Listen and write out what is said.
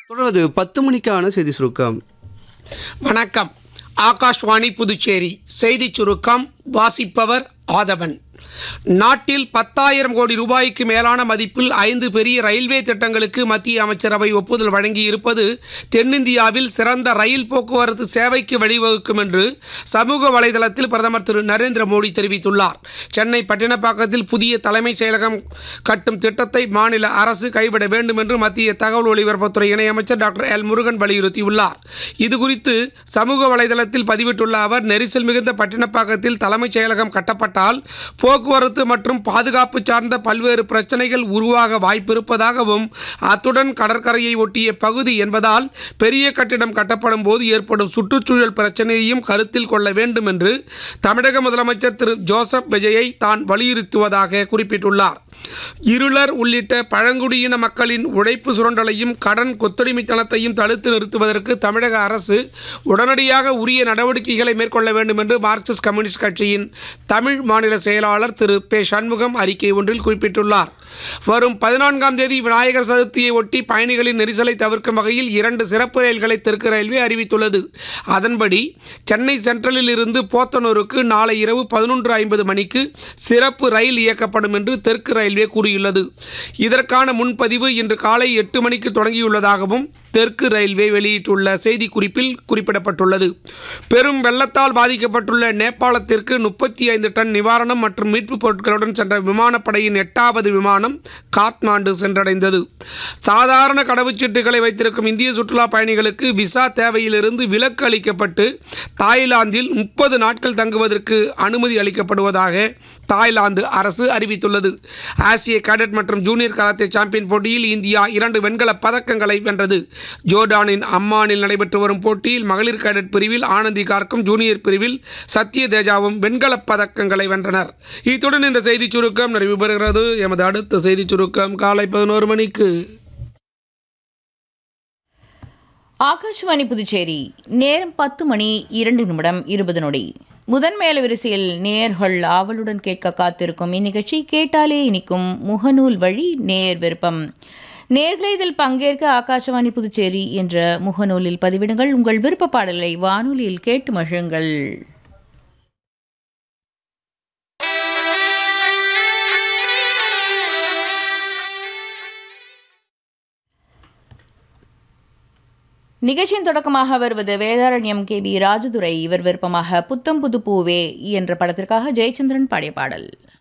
தொடர்வது பத்து மணிக்கான செய்தி சுருக்கம் வணக்கம் ஆகாஷ்வாணி புதுச்சேரி செய்திச் சுருக்கம் வாசிப்பவர் ஆதவன் நாட்டில் பத்தாயிரம் கோடி ரூபாய்க்கு மேலான மதிப்பில் ஐந்து பெரிய ரயில்வே திட்டங்களுக்கு மத்திய அமைச்சரவை ஒப்புதல் வழங்கியிருப்பது தென்னிந்தியாவில் சிறந்த ரயில் போக்குவரத்து சேவைக்கு வழிவகுக்கும் என்று சமூக வலைதளத்தில் பிரதமர் திரு நரேந்திர மோடி தெரிவித்துள்ளார் சென்னை பட்டினப்பாக்கத்தில் புதிய தலைமை செயலகம் கட்டும் திட்டத்தை மாநில அரசு கைவிட வேண்டும் என்று மத்திய தகவல் ஒலிபரப்புத்துறை இணையமைச்சர் டாக்டர் எல் முருகன் வலியுறுத்தியுள்ளார் இதுகுறித்து சமூக வலைதளத்தில் பதிவிட்டுள்ள அவர் நெரிசல் மிகுந்த பட்டினப்பாக்கத்தில் தலைமைச் செயலகம் கட்டப்பட்டால் போக்குவரத்து மற்றும் பாதுகாப்பு சார்ந்த பல்வேறு பிரச்சனைகள் உருவாக வாய்ப்பிருப்பதாகவும் அத்துடன் கடற்கரையை ஒட்டிய பகுதி என்பதால் பெரிய கட்டிடம் கட்டப்படும் போது ஏற்படும் சுற்றுச்சூழல் பிரச்சனையையும் கருத்தில் கொள்ள வேண்டும் என்று தமிழக முதலமைச்சர் திரு ஜோசப் விஜயை தான் வலியுறுத்துவதாக குறிப்பிட்டுள்ளார் இருளர் உள்ளிட்ட பழங்குடியின மக்களின் உழைப்பு சுரண்டலையும் கடன் கொத்தடிமைத்தனத்தையும் தடுத்து நிறுத்துவதற்கு தமிழக அரசு உடனடியாக உரிய நடவடிக்கைகளை மேற்கொள்ள வேண்டும் என்று மார்க்சிஸ்ட் கம்யூனிஸ்ட் கட்சியின் தமிழ் மாநில செயலாளர் திரு பே சண்முகம் அறிக்கை ஒன்றில் குறிப்பிட்டுள்ளார் வரும் பதினான்காம் தேதி விநாயகர் சதுர்த்தியை ஒட்டி பயணிகளின் நெரிசலை தவிர்க்கும் வகையில் இரண்டு சிறப்பு ரயில்களை தெற்கு ரயில்வே அறிவித்துள்ளது அதன்படி சென்னை சென்ட்ரலில் இருந்து போத்தனூருக்கு நாளை இரவு பதினொன்று ஐம்பது மணிக்கு சிறப்பு ரயில் இயக்கப்படும் என்று தெற்கு ரயில்வே கூறியுள்ளது இதற்கான முன்பதிவு இன்று காலை எட்டு மணிக்கு தொடங்கியுள்ளதாகவும் தெற்கு ரயில்வே வெளியிட்டுள்ள செய்திக்குறிப்பில் குறிப்பிடப்பட்டுள்ளது பெரும் வெள்ளத்தால் பாதிக்கப்பட்டுள்ள நேபாளத்திற்கு முப்பத்தி ஐந்து டன் நிவாரணம் மற்றும் மீட்புப் பொருட்களுடன் சென்ற விமானப்படையின் எட்டாவது விமானம் காத்மாண்டு சென்றடைந்தது சாதாரண கடவுச்சீட்டுகளை வைத்திருக்கும் இந்திய சுற்றுலா பயணிகளுக்கு விசா தேவையிலிருந்து விலக்கு அளிக்கப்பட்டு தாய்லாந்தில் முப்பது நாட்கள் தங்குவதற்கு அனுமதி அளிக்கப்படுவதாக தாய்லாந்து அரசு அறிவித்துள்ளது ஆசிய கேடட் மற்றும் ஜூனியர் கராத்தே சாம்பியன் போட்டியில் இந்தியா இரண்டு வெண்கலப் பதக்கங்களை வென்றது ஜோர்டானின் அம்மானில் நடைபெற்று வரும் போட்டியில் மகளிர் கேடட் பிரிவில் ஆனந்தி கார்க்கும் ஜூனியர் பிரிவில் சத்ய தேஜாவும் வெண்கலப் பதக்கங்களை வென்றனர் இத்துடன் இந்த செய்திச் சுருக்கம் நிறைவு பெறுகிறது எமது அடுத்த செய்திச் சுருக்கம் காலை பதினோரு மணிக்கு ஆகாஷ்வாணி புதுச்சேரி நேரம் பத்து மணி இரண்டு நிமிடம் இருபது நொடி முதன் மேல வரிசையில் நேர்கள் ஆவலுடன் கேட்க காத்திருக்கும் இந்நிகழ்ச்சி கேட்டாலே இனிக்கும் முகநூல் வழி நேர் விருப்பம் நேர்களை இதில் பங்கேற்க ஆகாஷவாணி புதுச்சேரி என்ற முகநூலில் பதிவிடுங்கள் உங்கள் விருப்ப பாடலை வானொலியில் கேட்டு மகிழுங்கள் நிகழ்ச்சியின் தொடக்கமாக வருவது வேதாரண்யம் கே பி ராஜதுரை இவர் விருப்பமாக புத்தம் புது பூவே என்ற படத்திற்காக ஜெயச்சந்திரன் பாடிய பாடல்